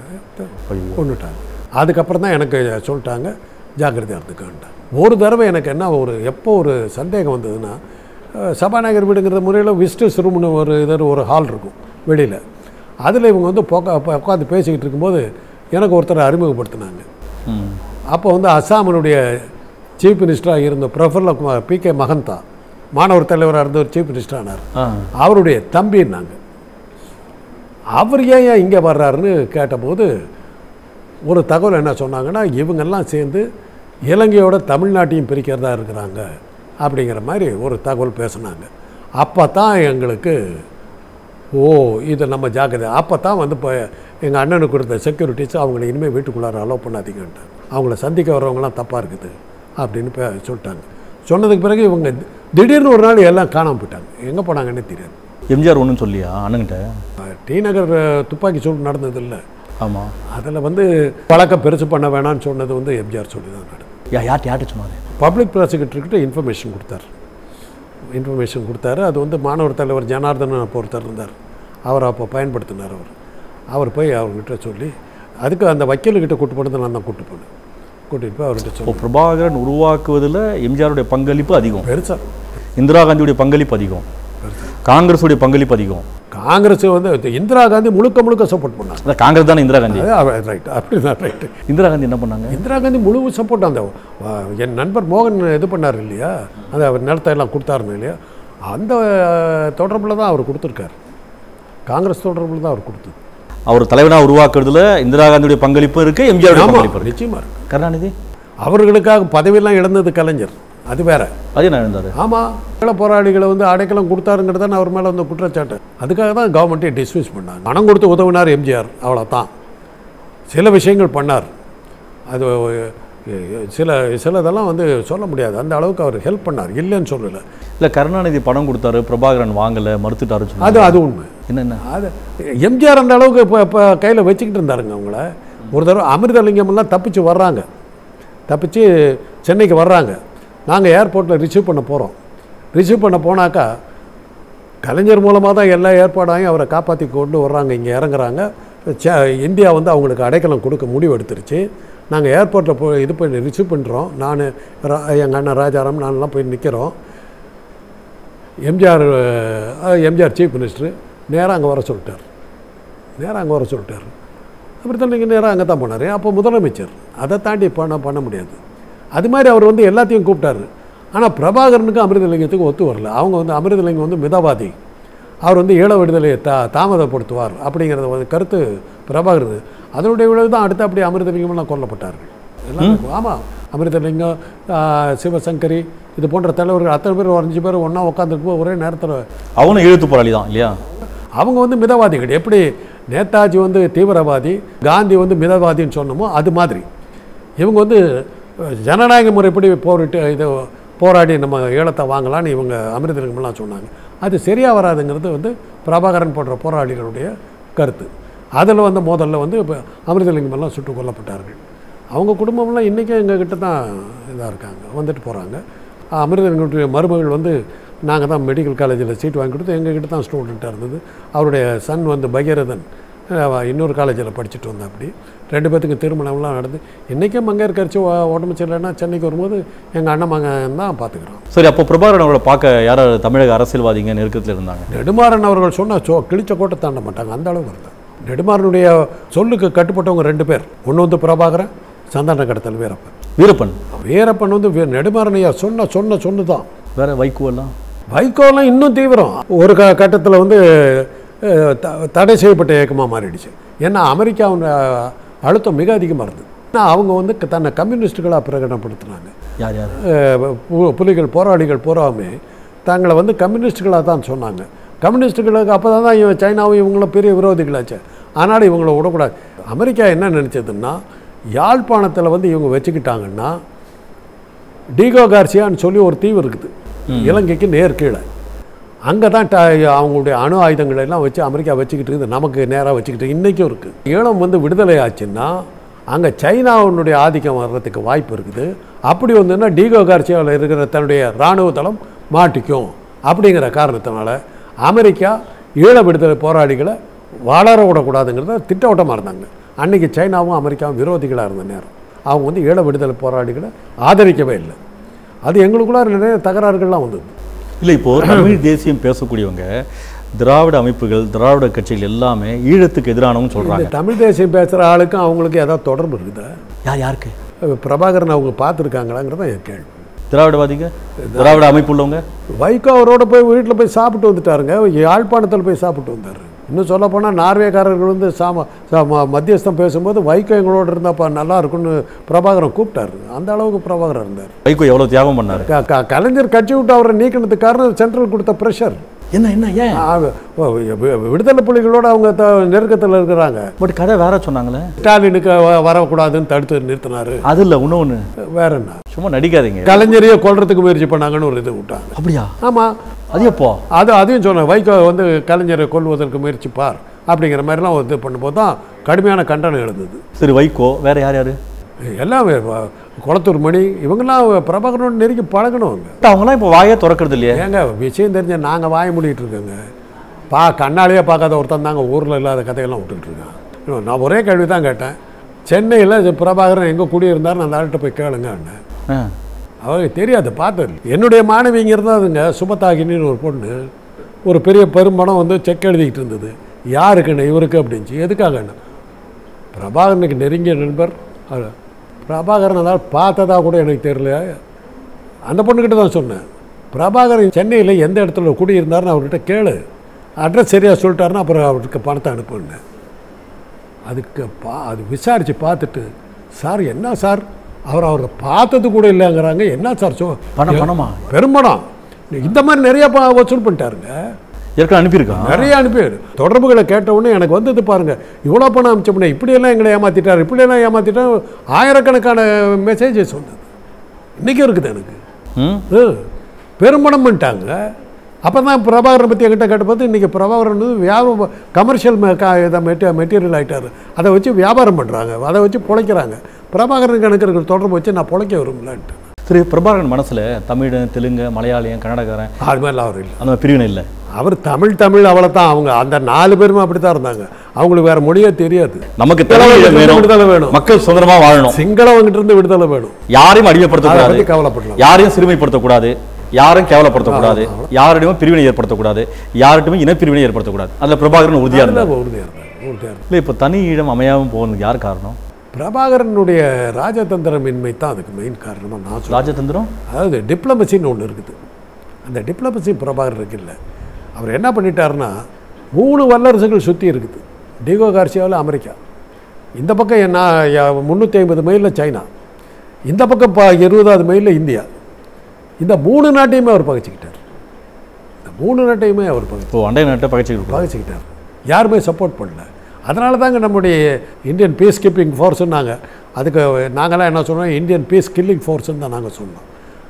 கொண்டுட்டாங்க அதுக்கப்புறம் தான் எனக்கு சொல்லிட்டாங்க ஜாக்கிரதையாக இருந்துக்கோன்ட்டாங்க ஒரு தடவை எனக்கு என்ன ஒரு எப்போ ஒரு சந்தேகம் வந்ததுன்னா அஹ், சபாநாயகர் வீடுங்கிற முறையில் விசிட்டர்ஸ் ரூம்னு ஒரு இது ஒரு ஹால் இருக்கும் வெளியில் அதில் இவங்க வந்து போக்க உட்காந்து பேசிக்கிட்டு இருக்கும்போது எனக்கு ஒருத்தரை அறிமுகப்படுத்தினாங்க ம் அப்போ வந்து அஸ்ஸாமினுடைய சீஃப் மினிஸ்டராக இருந்த பிரஃபுல்ல குமார் பி கே மகந்தா மாணவர் தலைவராக இருந்த ஒரு சீஃப் மினிஸ்டர் ஆனார் ஆ அவருடைய தம்பின்னாங்க அவர் ஏன் ஏன் இங்கே வர்றாருன்னு கேட்டபோது ஒரு தகவல் என்ன சொன்னாங்கன்னா இவங்கெல்லாம் சேர்ந்து இலங்கையோட தமிழ்நாட்டையும் பிரிக்கிறதா இருக்கிறாங்க அப்படிங்கிற மாதிரி ஒரு தகவல் பேசுனாங்க அப்போ தான் எங்களுக்கு ஓ இது நம்ம ஜாக்கிரதை அப்போ தான் வந்து இப்போ எங்கள் அண்ணனுக்கு கொடுத்த செக்யூரிட்டிஸ் அவங்கள இனிமேல் வீட்டுக்குள்ளார அலோவ் பண்ணாதீங்கன்ட்டாங்க அவங்கள சந்திக்க வர்றவங்களாம் தப்பாக இருக்குது அப்படின்னு பே சொல்லிட்டாங்க சொன்னதுக்கு பிறகு இவங்க திடீர்னு ஒரு நாள் எல்லாம் காணாமல் போயிட்டாங்க எங்கே போனாங்கன்னே தெரியாது எம்ஜிஆர் ஒன்றும் சொல்லியா அண்ணன்கிட்ட டி நகர் அஹ், துப்பாக்கி சூடு நடந்தது இல்லை ஆமாம் அதில் வந்து பழக்கம் பெருசு பண்ண வேணாம்னு சொன்னது வந்து எம்ஜிஆர் சொல்லி தான் நடந்தது யா யார்கிட்ட யார்கிட்ட சொன்னாரு பப்ளிக் ப்ராசிக்யூட்டர்கிட்ட இன்ஃபர்மேஷன் கொடுத்தார் இன்ஃபர்மேஷன் கொடுத்தாரு அது வந்து மாணவர் தலைவர் ஜனார்தனன் அப்போ ஒருத்தர் இருந்தார் அவர் அப்போ பயன்படுத்தினார் அவர் அவர் போய் அவர்கிட்ட சொல்லி அதுக்கு அந்த வக்கீலுக்கிட்ட கூட்டு போனது நான் தான் கூட்டு போனேன் கூட்டிகிட்டு போய் அவர்கிட்ட இப்போ சொல்லி பிரபாகரன் உருவாக்குவதில் எம்ஜிஆருடைய பங்களிப்பு அதிகம் பெருசாக இந்திரா காந்தியுடைய பங்களிப்பு அதிகம் காங்கிரஸுடைய பங்களிப்பு அதிகம் காங்கிரஸ் வந்து இந்திரா காந்தி முழுக்க முழுக்க சப்போர்ட் பண்ணாங்க அதான் காங்கிரஸ் தானே இந்திரா காந்தி ரைட் அப்படிதான் ரைட்டு இந்திரா காந்தி என்ன பண்ணாங்க இந்திரா காந்தி முழு சப்போர்ட் அந்த ஆ, என் நண்பர் மோகன் இது பண்ணார் இல்லையா அந்த அவர் நிலத்தை எல்லாம் கொடுத்தாருன்னு இல்லையா அந்த தொடர்பில் தான் அவர் கொடுத்துருக்காரு காங்கிரஸ் தொடர்பில் தான் அவர் கொடுத்தது அவர் தலைவனா உருவாக்குறதுல இந்திரா காந்தியுடைய பங்களிப்பு இருக்கு எம்ஜிஆருடைய ஆமா, பங்களிப்பு இருக்கு நிச்சயமா இருக்கு கருணாநிதி அவர்களுக்காக பதவியெல்லாம் இழந்தது கலைஞர் அது வேற அது என்ன இருந்தாரு ஆமாம் ஈழ போராளிகளை வந்து அடைக்கலம் கொடுத்தாருங்கிறது தான் அவர் மேலே வந்து குற்றச்சாட்டு அதுக்காக தான் கவர்மெண்ட்டை டிஸ்மிஸ் பண்ணாங்க பணம் கொடுத்து உதவினார் எம்ஜிஆர் அவ்வளோதான் சில விஷயங்கள் பண்ணார் அது அஹ், சில சிலதெல்லாம் வந்து சொல்ல முடியாது அந்த அளவுக்கு அவர் ஹெல்ப் பண்ணார் இல்லைன்னு சொல்லலை இல்ல கருணாநிதி பணம் கொடுத்தாரு பிரபாகரன் வாங்கல மறுத்துட்டாரு சொன்னாங்க. அது அது உண்மை என்ன என்ன அது எம்ஜிஆர் அந்த அளவுக்கு இப்போ இப்போ கையில் வச்சுக்கிட்டு இருந்தாருங்க அவங்கள ஒரு தடவை அமிர்தலிங்கம்லாம் தப்பிச்சு வர்றாங்க தப்பிச்சு சென்னைக்கு வர்றாங்க நாங்கள் ஏர்போர்ட்டில் ரிசீவ் பண்ண போகிறோம் ரிசீவ் பண்ண போனாக்கா கலைஞர் மூலமாக தான் எல்லா ஏற்பாடாயும் அவரை காப்பாற்றி கொண்டு வர்றாங்க இங்கே இறங்குறாங்க ச- இந்தியா வந்து அவங்களுக்கு அடைக்கலம் கொடுக்க முடிவு எடுத்துருச்சு நாங்கள் ஏர்போர்ட்டில் போய் இது பண்ணி ரிசீவ் பண்ணுறோம் நான் எங்கள் அண்ணன் ராஜாராம் நான்லாம் போய் நிற்கிறோம் எம்ஜிஆர் அஹ், எம்ஜிஆர் சீஃப் மினிஸ்டர் நேராக அங்கே வர சொல்லிட்டார் நேராக அங்கே வர சொல்லிட்டார் அப்படி தான் நீங்கள் நேராக அங்கே தான் போனார் அப்போ முதலமைச்சர் அதை தாண்டி பண்ண பண்ண முடியாது அது மாதிரி அவர் வந்து எல்லாத்தையும் கூப்பிட்டாரு ஆனால் பிரபாகரனுக்கும் அமிர்தலிங்கத்துக்கும் ஒத்து வரல அவங்க வந்து அமிர்தலிங்கம் வந்து மிதவாதி அவர் வந்து ஈழ விடுதலையை தா தாமதப்படுத்துவார் அப்படிங்கிறத வந்து கருத்து பிரபாகரன் அதனுடைய விளைவு தான் அடுத்து அப்படி அமிர்தலிங்கம்லாம் கொல்லப்பட்டார்கள் எல்லாம் ஆமாம் அமிர்தலிங்கம் ஆ, சிவசங்கரி இது போன்ற தலைவர்கள் அத்தனை பேர் ஒரு அஞ்சு பேர் ஒன்றா உட்காந்துருக்கும் ஒரே நேரத்தில் அவனும் எழுத்து போராளி தான் இல்லையா அவங்க வந்து மிதவாதிகள் எப்படி நேதாஜி வந்து தீவிரவாதி காந்தி வந்து மிதவாதின்னு சொன்னோமோ அது மாதிரி இவங்க வந்து அஹ், ஜனநாயக முறைப்படி போரிட்டு இது போராடி நம்ம ஈழத்தை வாங்கலாம்னு இவங்க அமிர்தலிங்கம்லாம் சொன்னாங்க அது சரியாக வராதுங்கிறது வந்து பிரபாகரன் போன்ற போராளிகளுடைய கருத்து அதில் வந்து முதல்ல வந்து இப்போ அமிர்தலிங்கமெல்லாம் சுட்டுக் கொல்லப்பட்டார்கள் அவங்க குடும்பம்லாம் இன்றைக்கும் எங்கள் கிட்ட தான் இதாக இருக்காங்க வந்துட்டு போகிறாங்க அமிர்தலிங்கத்துடைய மருமகள் வந்து நாங்கள் தான் மெடிக்கல் காலேஜில் சீட் வாங்கி கொடுத்து எங்கள் கிட்ட தான் ஸ்டூடெண்ட்டாக இருந்தது அவருடைய சன் வந்து பகீரதன் அஹ், இன்னொரு காலேஜில் படிச்சுட்டு வந்தா அப்படி ரெண்டு பேத்துக்கு திருமணம்லாம் நடந்து இன்றைக்கும் மங்கையர் கரிச்சு உடம்பு சரியில்லைன்னா சென்னைக்கு வரும்போது எங்கள் அண்ணன் மகன் தான் பார்த்துக்குறோம் சரி அப்போ பிரபாகரன் அவரை பார்க்க யார் தமிழக அரசியல்வாதிங்க நெருக்கத்தில் இருந்தாங்க நெடுமாறன் அவர்கள் சொன்ன சோ கிழிச்ச கோட்டை தாண்ட மாட்டாங்க அந்த அளவுக்கு இருந்தாங்க நெடுமாறனுடைய சொல்லுக்கு கட்டுப்பட்டவங்க ரெண்டு பேர் ஒன்று வந்து பிரபாகரன் சந்தான கடத்தல் வீரப்பன் வீரப்பன் வீரப்பன் வந்து வி- நெடுமாறனையா சொன்ன சொன்ன சொன்னு தான் வேற வைகோ எல்லாம் வைகோலாம் இன்னும் தீவிரம் ஒரு க கட்டத்தில் வந்து அஹ், த- தடை செய்யப்பட்ட இயக்கமாக மாறிடுச்சு ஏன்னா அமெரிக்காவின் அஹ், அழுத்தம் மிக அதிகமாக இருந்தது ஏன்னா அவங்க வந்து க- தன்னை கம்யூனிஸ்டுகளாக பிரகடனப்படுத்தினாங்க யார் யார் அஹ், பு- புலிகள் போராளிகள் பூராவுமே தங்களை வந்து கம்யூனிஸ்டுகளாக தான் சொன்னாங்க கம்யூனிஸ்டுகளுக்கு அப்போ தான் இவன் சைனாவும் இவங்களும் பெரிய விரோதிகளாச்சு ஆனாலும் இவங்கள விடக்கூடாது அமெரிக்கா என்ன நினச்சதுன்னா யாழ்ப்பாணத்தில் வந்து இவங்க வச்சுக்கிட்டாங்கன்னா டீகோ கார்சியான்னு சொல்லி ஒரு தீவு இருக்குது இலங்கைக்கு நேர் கீழே அங்கே தான் ட- அவங்களுடைய அணு ஆயுதங்களை எல்லாம் வச்சு அமெரிக்கா வச்சுக்கிட்டு இருக்குது நமக்கு நேராக வச்சுக்கிட்டு இன்றைக்கும் இருக்குது ஈழம் வந்து விடுதலை ஆச்சுன்னா அங்கே சைனாவினுடைய ஆதிக்கம் வர்றதுக்கு வாய்ப்பு இருக்குது அப்படி வந்ததுன்னா டீகோ கார்சியாவில் இருக்கிற தன்னுடைய இராணுவ தளம் மாட்டிக்கும் அப்படிங்கிற காரணத்தினால அமெரிக்கா ஈழ விடுதலை போராளிகளை வளர விடக்கூடாதுங்கிறத திட்டவட்டமாக இருந்தாங்க அன்றைக்கி சைனாவும் அமெரிக்காவும் விரோதிகளாக இருந்த நேரம் அவங்க வந்து ஈழ விடுதலை போராளிகளை ஆதரிக்கவே இல்லை அது எங்களுக்குள்ளார நிறைய தகராறுகள்லாம் வந்தது இல்லை இப்போ தமிழ் தேசியம் பேசக்கூடியவங்க திராவிட அமைப்புகள் திராவிட கட்சிகள் எல்லாமே ஈழத்துக்கு எதிரானவங்க சொல்றாங்க இந்த தமிழ் தேசியம் பேசுகிற ஆளுக்கும் அவங்களுக்கு ஏதாவது தொடர்பு இருக்குதா யார் யாருக்கு பிரபாகரன் அவங்க பார்த்துருக்காங்களாங்கிறத என் கேள்வி திராவிடவாதிங்க திராவிட அமைப்பு உள்ளவங்க வைகோ அவரோட போய் வீட்டில் போய் சாப்பிட்டு வந்துட்டாருங்க யாழ்ப்பாணத்தில் போய் சாப்பிட்டு வந்தார் இன்னும் சொல்ல போனால் நார்வேக்காரர்கள் வந்து சாம சா- ம- மத்தியஸ்தம் பேசும்போது வைகோ எங்களோட இருந்தாப்பா நல்லா இருக்குன்னு பிரபாகரன் கூப்பிட்டாரு அந்த அளவுக்கு பிரபாகரன் இருந்தார் வைகோ எவ்வளவு தியாகம் பண்ணாரு க- க- கலைஞர் கட்சி விட்டு அவரை நீக்கினதுக்கு காரணம் சென்ட்ரல் கொடுத்த ப்ரெஷர் என்ன என்ன ஏன் விடுதலை புலிகளோட அவங்க த நெருக்கத்தில் இருக்கிறாங்க பட் கதை வேற சொன்னாங்களே ஸ்டாலினுக்கு வ- வரக்கூடாதுன்னு தடுத்து நிறுத்தினாரு அது இல்லை இன்னொன்று வேற என்ன சும்மா நடிக்காதீங்க கலைஞரையே கொல்றதுக்கு முயற்சி பண்ணாங்கன்னு ஒரு இது விட்டாங்க அப்படியா ஆமாம் அது எப்போ அது அதையும் சொன்னேன் வைகோ வந்து கலைஞரை கொல்வதற்கு முயற்சிப்பார் அப்படிங்கிற மாதிரிலாம் ஒரு இது பண்ணும்போது தான் கடுமையான கண்டனம் எழுந்தது சரி வைகோ வேற யார் யாரு எல்லாம் வ- குளத்தூர் மணி இவங்கெல்லாம் பிரபாகரனோட நெருங்கி பழகணுங்க அவங்களாம் இப்போ வாயே திறக்கிறது இல்லையே ஏங்க விஷயம் தெரிஞ்ச நாங்கள் வாய மூடிட்டு இருக்கோங்க பா கண்ணாலேயே பார்க்காத ஒருத்தன் தாங்க ஊரில் இல்லாத கதையெல்லாம் விட்டுக்கிட்டு இருக்கான் இன்னும் நான் ஒரே கேள்வி தான் கேட்டேன் சென்னையில் பிரபாகரன் எங்கே குடியிருந்தாருன்னு அந்த ஆள்கிட்ட போய் கேளுங்க ஆ. அவருக்கு தெரியாது பார்த்தது என்னுடைய மாணவிங்க இருந்தாதுங்க சுபதாகினின்னு ஒரு பொண்ணு ஒரு பெரிய பெரும்படம் வந்து செக் எழுதிக்கிட்டு இருந்தது யாருக்குன்னு இவருக்கு அப்படின்ச்சு எதுக்காகன்னு பிரபாகரனுக்கு நெருங்கிய நண்பர் அவர் பிரபாகரன் அதாவது பார்த்ததா கூட எனக்கு தெரியல அந்த பொண்ணுக்கிட்ட தான் சொன்னேன் பிரபாகரன் சென்னையில் எந்த இடத்துல குடியிருந்தாருன்னு அவர்கிட்ட கேளு அட்ரஸ் சரியாக சொல்லிட்டாருன்னா அப்புறம் அவருக்கு பணத்தை அனுப்புன்னேன் அதுக்கு பா அது விசாரித்து பார்த்துட்டு சார் என்ன சார் அவர் அவரை பார்த்தது கூட இல்லைங்கிறாங்க என்ன சார் சொ பணம் பணமா பெரும்படம் இந்த மாதிரி நிறைய ப வசூல் பண்ணிட்டாருங்க ஏற்கனவே அனுப்பியிருக்கான் நிறைய அனுப்பி தொடர்புகளை கேட்ட உடனே எனக்கு வந்தது பாருங்க இவ்வளோ பணம் அனுப்பிச்சோம்னா இப்படியெல்லாம் எங்களை ஏமாத்திட்டார் இப்படியெல்லாம் ஏமாத்திட்டார் ஆயிரக்கணக்கான மெசேஜஸ் வந்தது இன்றைக்கும் இருக்குது எனக்கு ம் ம். பெரும்பணம் பண்ணிட்டாங்க அப்போ தான் பிரபாகரனை பற்றி என்கிட்ட கேட்டபோது இன்றைக்கி பிரபாகரன் வந்து வியாபாரம் கமர்ஷியல் இதை மெட்டி மெட்டீரியல் ஆகிட்டார் அதை வச்சு வியாபாரம் பண்ணுறாங்க அதை வச்சு பிழைக்கிறாங்க பிரபாகரனுக்கு எனக்கு இருக்கிற தொடர்பு வச்சு நான் பிழைக்க விரும்பலன்ட்டு திரு பிரபாகரன் மனசுல தமிழ் தெலுங்கு மலையாளியம் கன்னடக்காரன் அது மாதிரிலாம் அவர் இல்லை அந்த மாதிரி பிரிவினை இல்லை அவர் தமிழ் தமிழ் அவ்வளோ தான் அவங்க அந்த நாலு பேருமே அப்படி தான் இருந்தாங்க அவங்களுக்கு வேறு மொழியே தெரியாது நமக்கு விடுதலை தமிழ் விடுதலை வேணும் வேணும். மக்கள் சுதந்திரமா வாழணும் சிங்களவங்கிட்ட இருந்து விடுதலை வேணும் யாரையும் அதை அடிமைப்படுத்தக்கூடாது பற்றி கவலைப்படலாம் யாரையும் சிறுமைப்படுத்தக்கூடாது யாரும் கேவலப்படுத்தக்கூடாது யாரிடமும் பிரிவினை ஏற்படுத்தக்கூடாது யார்கிட்டயும் இனப்பிரிவினை ஏற்படுத்தக்கூடாது அதில் பிரபாகரன் உறுதியா இருந்தார் உறுதியாக இருந்தார் உறுதியாக இருந்தார் இல்லை இப்போ தனி ஈழம் அமையாமல் போகிறதுக்கு யார் காரணம் பிரபாகரனுடைய ராஜதந்திரமின்மை தான் அதுக்கு மெயின் காரணமாக நான் சொல்றேன் ராஜதந்திரம் அதாவது டிப்ளமசின்னு ஒன்று இருக்குது அந்த டிப்ளமசி பிரபாகரனுக்கு இல்லை அவர் என்ன பண்ணிட்டாருன்னா மூணு வல்லரசுகள் சுற்றி இருக்குது டிகோ கார்சியாவில் அமெரிக்கா இந்த பக்கம் என்ன முந்நூற்றி ஐம்பது மைலில் சைனா இந்த பக்கம் ப இருபதாவது மைலில் இந்தியா இந்த மூணு நாட்டையுமே அவர் பகைச்சிக்கிட்டார் இந்த மூணு நாட்டையுமே அவர் பகை இப்போ அண்டை நாட்டை பகைச்சிக்கிட்டு பகைச்சிக்கிட்டார் யாருமே சப்போர்ட் பண்ணல அதனால தாங்க நம்முடைய இந்தியன் பீஸ் கீப்பிங் ஃபோர்ஸுன்னாங்க அதுக்கு நாங்களாம் என்ன சொன்னோம் இந்தியன் பீஸ் கில்லிங் ஃபோர்ஸ்னு தான் நாங்கள் சொன்னோம்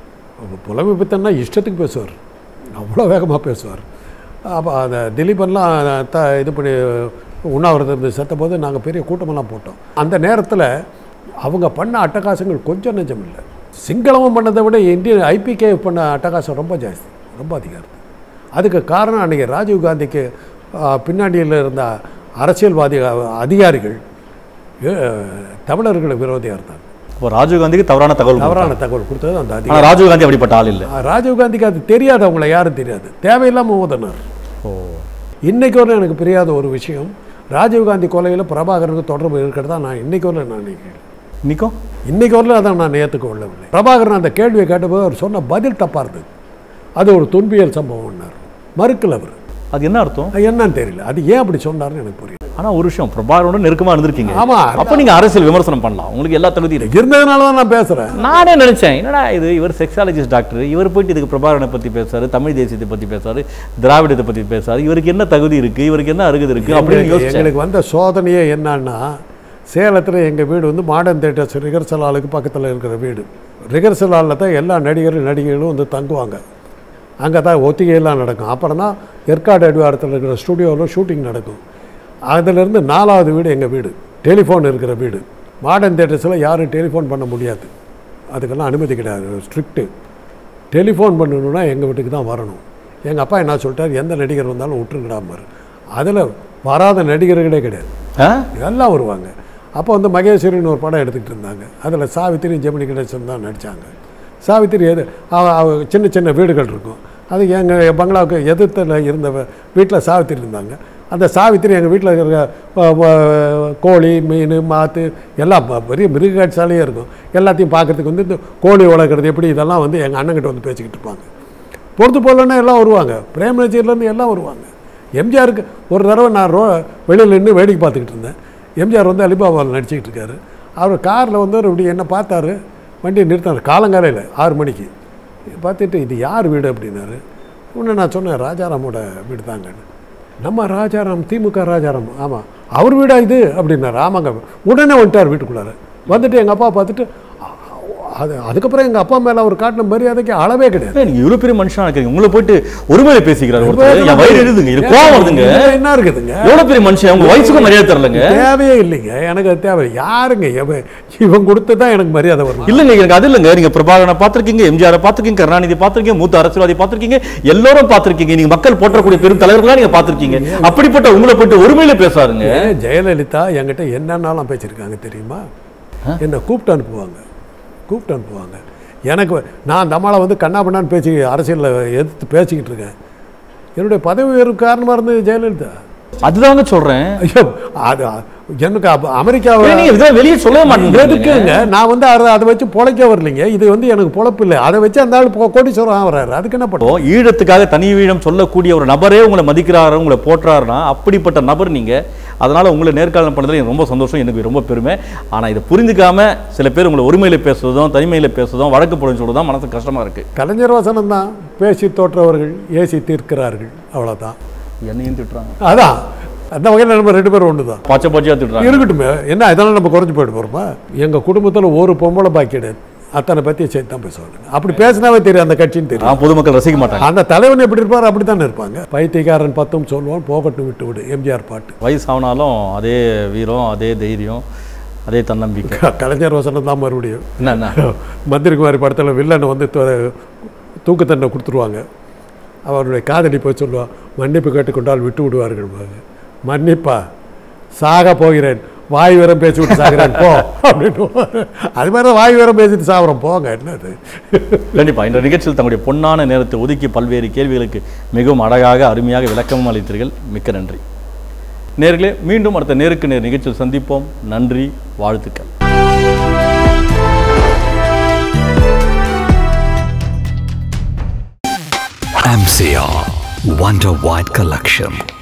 புலமை பித்தன்னா இஷ்டத்துக்கு பேசுவார் அவ்வளோ வேகமாக பேசுவார் அப்போ அந்த திலீபன்லாம் த இது பண்ணி உண்ணாவிரதம் செத்த போது நாங்கள் பெரிய கூட்டமெல்லாம் போட்டோம் அந்த நேரத்தில் அவங்க பண்ண அட்டகாசங்கள் கொஞ்சம் நெஞ்சம் இல்லை சிங்களவன் பண்ணதை விட இந்தியன் ஐபிகே பண்ண அட்டகாசம் ரொம்ப ஜாஸ்தி ரொம்ப அதிகம் இருக்குது அதுக்கு காரணம் அன்றைக்கி ராஜீவ் காந்திக்கு ஆ, பின்னாடியில் இருந்த அரசியல்வாதி அ, அதிகாரிகள் ஏ, தமிழர்களுக்கு விரோதியாக இருந்தாங்க இப்போ ராஜீவ்காந்திக்கு தவறான தகவல் தவறான தகவல் கொடுத்தது அந்த அதிகாரி ஆனால் ராஜீவ்காந்தி அப்படிப்பட்ட ஆள் இல்லை ராஜீவ்காந்திக்கு அது தெரியாது அவங்கள யாரும் தெரியாது தேவையில்லாமல் ஓதனார் ஓ இன்னைக்கு வரலும் எனக்கு புரியாத ஒரு விஷயம் ராஜீவ்காந்தி கொலையில் பிரபாகரனுக்கு தொடர்பு இருக்கிறதா நான் இன்னைக்கு வரல நான் நினைக்கிறேன் இன்னைக்கும் இன்னைக்கு வரல அதை நான் ஏற்றுக்க கொள்ளவில்லை பிரபாகரன் அந்த கேள்வியை கேட்டபோது அவர் சொன்ன பதில் தப்பாக இருந்தது அது ஒரு துன்பியல் சம்பவம்னார் மறுக்கல அவர் அது என்ன அர்த்தம் அது என்னன்னு தெரியல அது ஏன் அப்படி சொன்னார்னு எனக்கு புரியல ஆனா ஒரு விஷயம் பிரபாகரோட நெருக்கமா இருந்திருக்கீங்க ஆமா. அப்ப நீங்க அரசியல் விமர்சனம் பண்ணலாம் உங்களுக்கு எல்லா தகுதி இருக்கு இருந்ததுனால தான் நான் பேசுகிறேன் நானே நினைச்சேன் என்னடா இது இவர் செக்ஸாலஜிஸ்ட் டாக்டர் இவர் போயிட்டு இதுக்கு பிரபாகரனை பத்தி பேசுறாரு தமிழ் தேசியத்தை பத்தி பேசுறாரு திராவிடத்தை பத்தி பேசுறாரு இவருக்கு என்ன தகுதி இருக்கு இவருக்கு என்ன அருகது இருக்கு அப்படின்னு எங்களுக்கு- யோசிச்சேன் எங்களுக்கு வந்த சோதனையே என்னன்னா சேலத்தில் எங்கள் வீடு வந்து மாடர்ன் தேட்டர்ஸ் ரிகர்சல் ஹாலுக்கு பக்கத்தில் இருக்கிற வீடு ரிகர்சல் ஹாலில் தான் எல்லா நடிகரும் நடிகைகளும் வந்து தங்குவாங்க அங்கே தான் ஒத்திகையெல்லாம் நடக்கும் அப்புறம் தான் ஏற்காடு அடிவாரத்தில் இருக்கிற ஸ்டுடியோவில் ஷூட்டிங் நடக்கும் அதிலிருந்து நாலாவது வீடு எங்கள் வீடு டெலிஃபோன் இருக்கிற வீடு மாடர்ன் தேட்டர்ஸில் யாரும் டெலிஃபோன் பண்ண முடியாது அதுக்கெல்லாம் அனுமதி கிடையாது ஸ்ட்ரிக்ட்டு டெலிஃபோன் பண்ணணுன்னா எங்கள் வீட்டுக்கு தான் வரணும் எங்கள் அப்பா என்ன சொல்லிட்டார் எந்த நடிகர் வந்தாலும் விட்டுருங்கடாமாரு அதில் வராத நடிகர்களே கிடையாது ஆ? எல்லாம் வருவாங்க அப்போ வந்து மகேஸ்வரின்னு ஒரு படம் எடுத்துக்கிட்டு இருந்தாங்க அதில் சாவித்திரி ஜெமினி கணேசன் தான் நடித்தாங்க சாவித்திரி எது அவ- அவ சின்ன சின்ன வீடுகள் இருக்கும் அது எங்கள் பங்களாவுக்கு எதிர்த்தில் இருந்த வீட்டில் சாவித்திரி இருந்தாங்க அந்த சாவித்திரி எங்கள் வீட்டில் இருக்கிற அஹ், அஹ், கோழி மீன் மாத்து எல்லாம் ப- பெரிய மிருகக்காட்சாலையே இருக்கும் எல்லாத்தையும் பார்க்கறதுக்கு வந்து இந்த கோழி வளர்க்குறது எப்படி இதெல்லாம் வந்து எங்கள் அண்ணன்கிட்ட வந்து பேசிக்கிட்டு இருப்பாங்க பொறுத்து போகலன்னா எல்லாம் வருவாங்க பிரேம் நஜீர்லேருந்து எல்லாம் வருவாங்க எம்ஜிஆருக்கு ஒரு தடவை நான் ரோ வெளியில் நின்று வேடிக்கை பார்த்துக்கிட்டு இருந்தேன் எம்ஜிஆர் வந்து அலிபாபாவில் நடிச்சிக்கிட்டு இருக்காரு அவர் காரில் வந்து அவர் இப்படி என்ன பார்த்தாரு வண்டியை நிறுத்தினார் காலங்காலையில் ஆறு மணிக்கு பார்த்துட்டு இது யார் வீடு அப்படின்னாரு உடனே நான் சொன்னேன் ராஜாராமோட வீடு தாங்கன்னு நம்ம ராஜாராம் திமுக ராஜாராம் ஆமாம் அவர் வீடா இது அப்படின்னாரு ஆமாங்க உடனே வந்துட்டார் வீட்டுக்குள்ளார வந்துட்டு எங்கள் அப்பா பார்த்துட்டு அ- அது அதுக்கப்புறம் எங்கள் அப்பா மேலே அவர் காட்டின மரியாதைக்கு அளவே கிடையாது ஏய், நீங்க இவ்வளவு பெரிய மனுஷனா இருக்கீங்க உங்களை போயிட்டு ஒருமையில பேசிக்கிறாரு ஒருத்தர் என் வயிறு எழுதுங்க இது கோவம் வருதுங்க இதுல என்ன இருக்குதுங்க எவ்வளவு பெரிய மனுஷன் உங்க வயசுக்கும் மரியாதை தரலங்க தேவையே இல்லைங்க எனக்கு அது தேவை யாருங்க எவன் இவன் கொடுத்து தான் எனக்கு மரியாதை வரும் இல்லங்க எனக்கு அது இல்லைங்க நீங்க பிரபாகரனை பார்த்திருக்கீங்க எம்ஜிஆர் பார்த்திருக்கீங்க கருணாநிதி பார்த்திருக்கீங்க மூத்த அரசியல்வாதி பார்த்திருக்கீங்க எல்லாரும் பார்த்திருக்கீங்க நீங்க மக்கள் போற்றக்கூடிய பெரும் தலைவர்களா நீங்க பார்த்திருக்கீங்க அப்படிப்பட்ட உங்களை போயிட்டு ஒருமையில பேசாருங்க ஏன் ஜெயலலிதா என்கிட்ட என்னென்னலாம் பேசியிருக்காங்க தெரியுமா என்னை கூப்பிட்டு அனுப்புவாங்க கூப்பிட்டு அனுப்புவாங்க எனக்கு நான் அந்த அம்மாவை வந்து கண்ணா பண்ணான்னு பேசி அரசியலில் எதிர்த்து பேசிக்கிட்டு இருக்கேன் என்னுடைய பதவி உயர்வு காரணமாக இருந்தது ஜெயலலிதா அதுதாங்க சொல்றேன் ஐயோ அது எனக்கு அப்ப அமெரிக்காவை ஏன் நீங்க இதெல்லாம் வெளியே சொல்லவே மாட்டேங்கிறீங்க எதுக்குங்க நான் வந்து அதை அதை வச்சு பொழைக்க வரலைங்க இது வந்து எனக்கு பொழப்பு இல்லை அதை வச்சு அந்த ஆள் பொ- கோடீஸ்வரம் ஆகிறாரு அதுக்கு என்ன பண்ணுவோம் இப்போ ஈழத்துக்காக தனி ஈழம் சொல்லக்கூடிய ஒரு நபரே உங்களை மதிக்கிறாரு உங்களை போற்றாருன்னா அப்படிப்பட்ட நபர் நீங்க அதனால உங்களை நேர்காணல் பண்ணதுல எனக்கு ரொம்ப சந்தோஷம் எனக்கு ரொம்ப பெருமை ஆனா இதை புரிஞ்சுக்காம சில பேர் உங்களை ஒருமையில பேசுறதும் தனிமையில பேசுறதும் வழக்கு போடுன்னு சொல்றதும் மனசு கஷ்டமா இருக்கு கலைஞர் வசனம் தான் பேசி தோற்றவர்கள் ஏசி தீர்க்கிறார்கள் அவ்வளோதான் என்னையும் திட்டுறாங்க அதான் அந்த வகையில் நம்ம ரெண்டு பேரும் ஒன்று தான் பச்சை பச்சையா திட்டுறாங்க இருக்கட்டுமே என்ன இதெல்லாம் நம்ம குறைஞ்சு போயிட்டு போகிறோமா எங்கள் குடும்பத்தில் ஒரு பொம்பளை பாக்கி கிடையாது அத்தனை பற்றி சேர்த்து தான் பேசுவாங்க அப்படி பேசினாவே தெரியும் அந்த கட்சின்னு தெரியும் நான் பொதுமக்கள் ரசிக்க மாட்டாங்க அந்த தலைவன் எப்படி இருப்பார் அப்படி தானே இருப்பாங்க பைத்தியக்காரன் பத்தும் சொல்லுவான் போகட்டும் விட்டு விடு எம்ஜிஆர் பாட்டு வயசானாலும் அதே வீரம் அதே தைரியம் அதே தன்னம்பிக்கை க- கலைஞர் வசனம் தான் மறுபடியும் என்ன என்ன மந்திரி குமாரி படத்தில் வில்லனை வந்து து- தூக்கு தண்டனை கொடுத்துருவாங்க அவருடைய காதலி போய் சொல்லுவான் மன்னிப்பு கேட்டுக்கொண்டால் விட்டு விடுவார்கள் மன்னிப்பா சாக போகிறேன் வாய் வீரம் பேசி விட்டு சாகிறேன் போ அப்படின்னு அது மாதிரி தான் வாய் வீரம் பேசிட்டு சாகுறோம் போங்க என்னது கண்டிப்பா இந்த நிகழ்ச்சியில் தங்களுடைய பொன்னான நேரத்தை ஒதுக்கி பல்வேறு கேள்விகளுக்கு மிகவும் அழகாக அருமையாக விளக்கமும் அளித்தீர்கள் மிக்க நன்றி நேர்களே மீண்டும் அடுத்த நேருக்கு நேர் நிகழ்ச்சியில் சந்திப்போம் நன்றி வாழ்த்துக்கள் MCR Wonder White Collection.